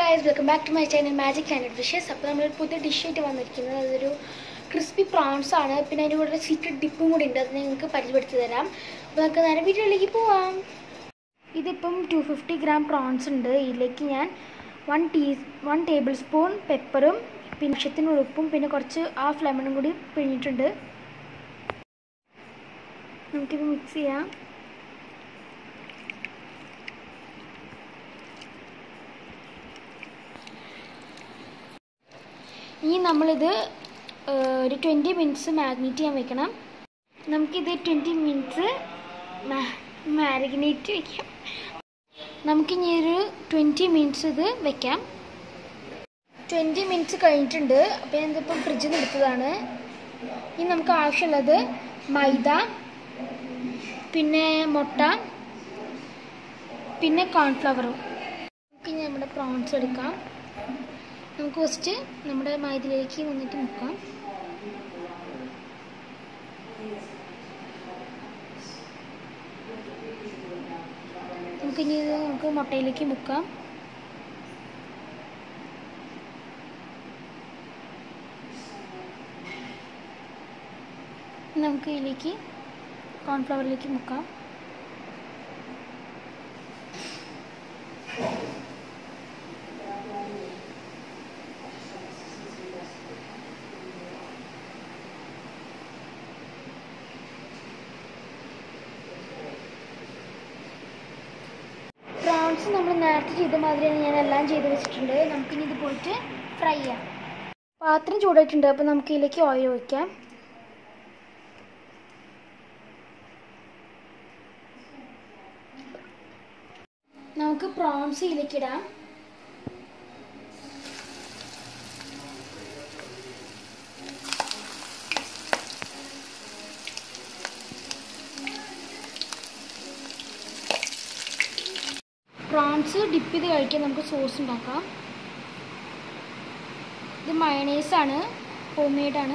guys welcome back to my channel magic channel fishes അപ്പോൾ നമ്മളൊരു പുതിയ ഡിഷായിട്ട് വന്നിരിക്കുന്നത് അതൊരു ക്രിസ്പി പ്രോൺസ് ആണ് പിന്നെ അതിൻ്റെ കൂടെ ഒരു സീക്രട്ട് ഡിപ്പും കൂടി ഉണ്ട് അത് നിങ്ങൾക്ക് പരിചയപ്പെടുത്തി തരാം അപ്പോൾ നമുക്ക് നേരെ വീഡിയോയിലേക്ക് പോവാം ഇതിപ്പം ടു ഫിഫ്റ്റി ഗ്രാം പ്രോൺസ് ഉണ്ട് ഇതിലേക്ക് ഞാൻ one tea one tablespoon പെപ്പറും പിന്നെ ആവശ്യത്തിന് ഉപ്പും പിന്നെ കുറച്ച് ഹാഫ് ലെമണും കൂടി പിഴിഞ്ഞിട്ടുണ്ട് നമുക്കിത് മിക്സ് ചെയ്യാം ഇനി നമ്മളിത് ഏഹ്, ഒരു ട്വൻറ്റി മിനിറ്റ്സ് മാഗ്നേറ്റ് ചെയ്യാൻ വെക്കണം നമുക്കിത് ട്വൻറ്റി മിനിറ്റ്സ് മാരിനേറ്റ് വെക്കാം നമുക്കിനി ഒരു ട്വൻറ്റി മിനിറ്റ്സ് ഇത് വെക്കാം ട്വൻറ്റി മിനിറ്റ്സ് കഴിഞ്ഞിട്ടുണ്ട് അപ്പോൾ ഞാൻ ഇതിപ്പം ഫ്രിഡ്ജിൽ നിന്ന് എടുത്തതാണ് ഇനി നമുക്ക് ആവശ്യമുള്ളത് മൈദ പിന്നെ മുട്ട പിന്നെ കോൺഫ്ലവറും നമുക്കിനി നമ്മുടെ പ്രോൺസ് എടുക്കാം നമുക്ക് ഫസ്റ്റ് നമ്മുടെ മൈദയിലേക്ക് വന്നിട്ട് മുക്കാം നമുക്കിനി ഇത് നമുക്ക് മുട്ടയിലേക്ക് മുക്കാം നമുക്ക് ഇതിലേക്ക് കോൺഫ്ലവറിലേക്ക് മുക്കാം പ്രോൺസ് നമ്മൾ നേരത്തെ ചെയ്ത മാതിരിയാണ് ഞാൻ എല്ലാം ചെയ്ത് വെച്ചിട്ടുണ്ട് നമുക്കിനി ഇത് പോയിട്ട് ഫ്രൈ ചെയ്യാം പാത്രം ചൂടായിട്ടുണ്ട് അപ്പോൾ നമുക്ക് ഇതിലേക്ക് ഓയിൽ ഒഴിക്കാം നമുക്ക് പ്രോൺസ് ഇതിലേക്ക് ഇടാം പ്രോൺസ് ഡിപ്പ് ചെയ്ത് കഴിക്കാൻ നമുക്ക് സോസ് ഉണ്ടാക്കാം ഇത് മയണൈസ് ആണ് ഹോം മെയ്ഡാണ്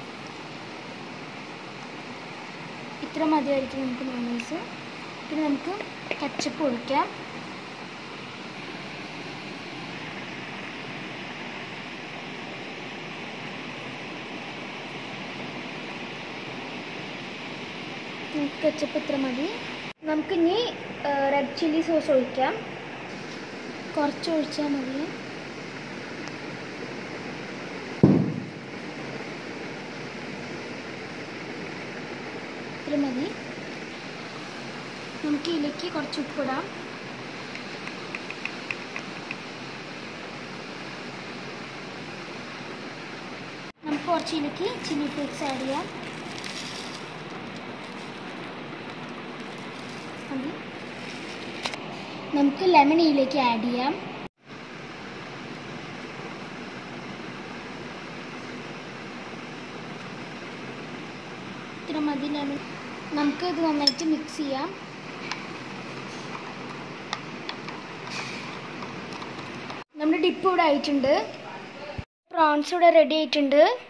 ഇത്ര മതിയായിരിക്കും നമുക്ക് മയണൈസ് പിന്നെ നമുക്ക് കച്ചപ്പ് ഒഴിക്കാം നമുക്ക് കച്ചപ്പ് ഇത്ര മതി നമുക്കിനി റെഡ് ചില്ലി സോസ് ഒഴിക്കാം കുറച്ച് ഒഴിച്ചാൽ മതി ഇത്ര മതി നമുക്ക് ഇതിലേക്ക് കുറച്ച് ഉപ്പിടാം നമുക്ക് കുറച്ച് ഇതിലേക്ക് ചില്ലി ഫ്ലേക്സ് ആഡ് ചെയ്യാം മതി നമുക്ക് ലെമൺ ഇതിലേക്ക് ആഡ് ചെയ്യാം ഇത്ര മതി ലെമൺ നമുക്ക് ഇത് നന്നായിട്ട് മിക്സ് ചെയ്യാം നമ്മുടെ ഡിപ്പ് ഇവിടെ ആയിട്ടുണ്ട് പ്രോൺസ് ഇവിടെ റെഡി ആയിട്ടുണ്ട്